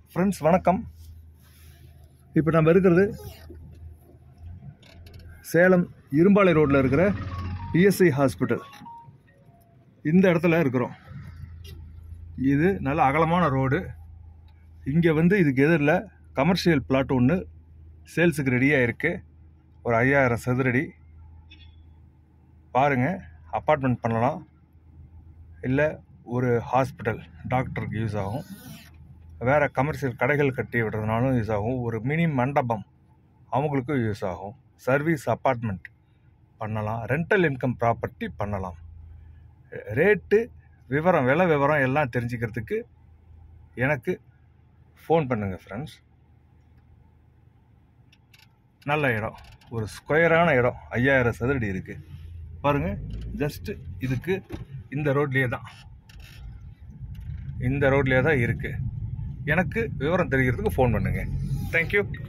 friends வணக்கம் இப்போ நம்ம இருக்கிறது சேலம் இரும்பாலை ரோட்டில் இருக்கிற இஎஸ்ஐ ஹாஸ்பிட்டல் இந்த இடத்துல இருக்கிறோம் இது நல்ல அகலமான ரோடு இங்கே வந்து இதுக்கு எதிரில் கமர்ஷியல் பிளாட் ஒன்று சேல்ஸுக்கு ரெடியாக இருக்குது ஒரு ஐயாயிரம் சதுரடி பாருங்கள் அப்பார்ட்மெண்ட் பண்ணலாம் இல்லை ஒரு ஹாஸ்பிட்டல் டாக்டருக்கு யூஸ் ஆகும் வேறு கமர்ஷியல் கடைகள் கட்டி விடுறதுனாலும் யூஸ் ஆகும் ஒரு மினி மண்டபம் அவங்களுக்கும் யூஸ் ஆகும் சர்வீஸ் அப்பார்ட்மெண்ட் பண்ணலாம் ரெண்டல் இன்கம் ப்ராப்பர்ட்டி பண்ணலாம் ரேட்டு விவரம் விலை விவரம் எல்லாம் தெரிஞ்சுக்கிறதுக்கு எனக்கு ஃபோன் பண்ணுங்கள் ஃப்ரெண்ட்ஸ் நல்ல இடம் ஒரு ஸ்கொயரான இடம் ஐயாயிரம் சதுரடி இருக்குது பாருங்கள் ஜஸ்ட்டு இதுக்கு இந்த ரோட்லேயே தான் இந்த ரோட்லேயே தான் இருக்குது எனக்கு விவரம் தெரிகிறதுக்கு ஃபோன் பண்ணுங்கள் தேங்க்யூ